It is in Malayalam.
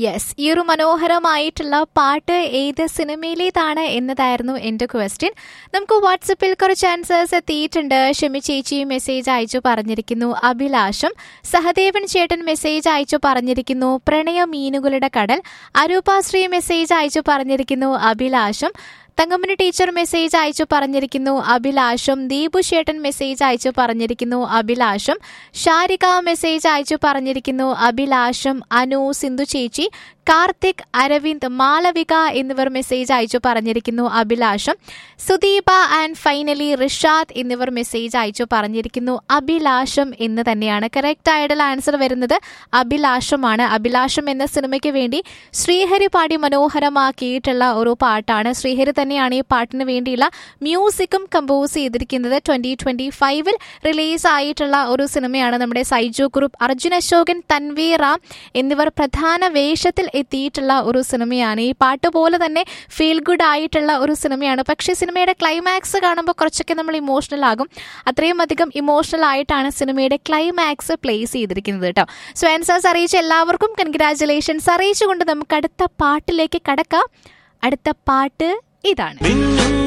യെസ് ഈ ഒരു മനോഹരമായിട്ടുള്ള പാട്ട് ഏത് സിനിമയിലേതാണ് എന്നതായിരുന്നു എൻ്റെ ക്വസ്റ്റ്യൻ നമുക്ക് വാട്സപ്പിൽ കുറച്ച് ആൻസേഴ്സ് എത്തിയിട്ടുണ്ട് ഷെമി ചേച്ചി മെസ്സേജ് അയച്ചു പറഞ്ഞിരിക്കുന്നു അഭിലാഷം സഹദേവൻ ചേട്ടൻ മെസ്സേജ് അയച്ചു പറഞ്ഞിരിക്കുന്നു പ്രണയ മീനുകളുടെ കടൽ അരൂപാശ്രീ മെസ്സേജ് അയച്ചു പറഞ്ഞിരിക്കുന്നു അഭിലാഷം തങ്കമ്മന് ടീച്ചർ മെസ്സേജ് അയച്ചു പറഞ്ഞിരിക്കുന്നു അഭിലാഷം ദീപു ചേട്ടൻ മെസ്സേജ് അയച്ചു പറഞ്ഞിരിക്കുന്നു അഭിലാഷം ഷാരിക മെസ്സേജ് അയച്ചു പറഞ്ഞിരിക്കുന്നു അഭിലാഷം അനു സിന്ധു ചേച്ചി കാർത്തിക് അരവിന്ദ് മാളവിക എന്നിവർ മെസ്സേജ് അയച്ചു പറഞ്ഞിരിക്കുന്നു അഭിലാഷം സുദീപ ആൻഡ് ഫൈനലി റിഷാദ് എന്നിവർ മെസ്സേജ് അയച്ചു പറഞ്ഞിരിക്കുന്നു അഭിലാഷം എന്ന് തന്നെയാണ് കറക്റ്റ് ആയിട്ടുള്ള ആൻസർ വരുന്നത് അഭിലാഷമാണ് അഭിലാഷം എന്ന സിനിമയ്ക്ക് വേണ്ടി ശ്രീഹരി പാടി മനോഹരമാക്കിയിട്ടുള്ള ഒരു പാട്ടാണ് ശ്രീഹരി തന്നെയാണ് ഈ പാട്ടിന് വേണ്ടിയുള്ള മ്യൂസിക്കും കമ്പോസ് ചെയ്തിരിക്കുന്നത് ട്വന്റി ട്വന്റി ഫൈവിൽ റിലീസ് ആയിട്ടുള്ള ഒരു സിനിമയാണ് നമ്മുടെ സൈജു ഗ്രൂപ്പ് അർജുൻ അശോകൻ തൻവീർ റാം എന്നിവർ പ്രധാന വേഷത്തിൽ എത്തിയിട്ടുള്ള ഒരു സിനിമയാണ് ഈ പാട്ട് പോലെ തന്നെ ഫീൽ ഗുഡ് ആയിട്ടുള്ള ഒരു സിനിമയാണ് പക്ഷേ സിനിമയുടെ ക്ലൈമാക്സ് കാണുമ്പോൾ കുറച്ചൊക്കെ നമ്മൾ ഇമോഷണൽ ആകും അത്രയും അധികം ഇമോഷണൽ ആയിട്ടാണ് സിനിമയുടെ ക്ലൈമാക്സ് പ്ലേസ് ചെയ്തിരിക്കുന്നത് കേട്ടോ സോ ആൻസേഴ്സ് അറിയിച്ച എല്ലാവർക്കും കൺഗ്രാറ്റുലേഷൻസ് അറിയിച്ചുകൊണ്ട് നമുക്ക് അടുത്ത പാട്ടിലേക്ക് കടക്കാം അടുത്ത പാട്ട് ഇതാണ്